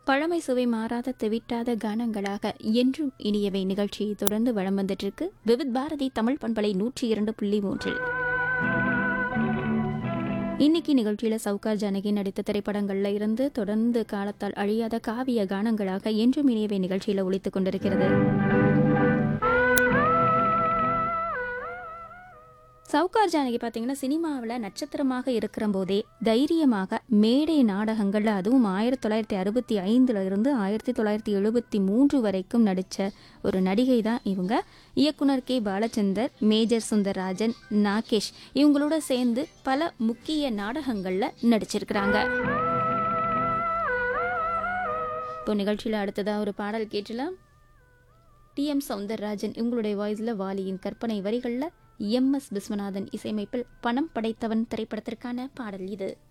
பழமை சுவை மாறாத தெவிட்டாத கானங்களாக என்றும் இனியவை நிகழ்ச்சியை தொடர்ந்து வளம் வந்துட்டிருக்கு விவித் பாரதி தமிழ் பண்பலை நூற்றி இரண்டு புள்ளி மூன்றில் இன்னைக்கு நிகழ்ச்சியில சவுகார் ஜானகி நடித்த திரைப்படங்கள்ல இருந்து தொடர்ந்து காலத்தால் அழியாத காவிய கானங்களாக என்றும் இனியவை நிகழ்ச்சியில ஒலித்துக் கொண்டிருக்கிறது சவுகார் ஜானகி பார்த்தீங்கன்னா சினிமாவில் நட்சத்திரமாக இருக்கிற போதே தைரியமாக மேடை நாடகங்களில் அதுவும் ஆயிரத்தி தொள்ளாயிரத்தி அறுபத்தி ஐந்துல இருந்து ஆயிரத்தி தொள்ளாயிரத்தி எழுபத்தி மூன்று வரைக்கும் நடித்த ஒரு நடிகை தான் இவங்க இயக்குனர் கே பாலச்சந்தர் மேஜர் சுந்தரராஜன் நாகேஷ் இவங்களோட சேர்ந்து பல முக்கிய நாடகங்களில் நடிச்சிருக்கிறாங்க இப்போ நிகழ்ச்சியில் அடுத்ததாக ஒரு பாடல் கேட்டலாம் டி எம் சவுந்தரராஜன் இவங்களுடைய வாய்ஸில் வாலியின் கற்பனை வரிகளில் எம் எஸ் விஸ்வநாதன் இசையமைப்பில் பணம் படைத்தவன் திரைப்படத்திற்கான பாடல் இது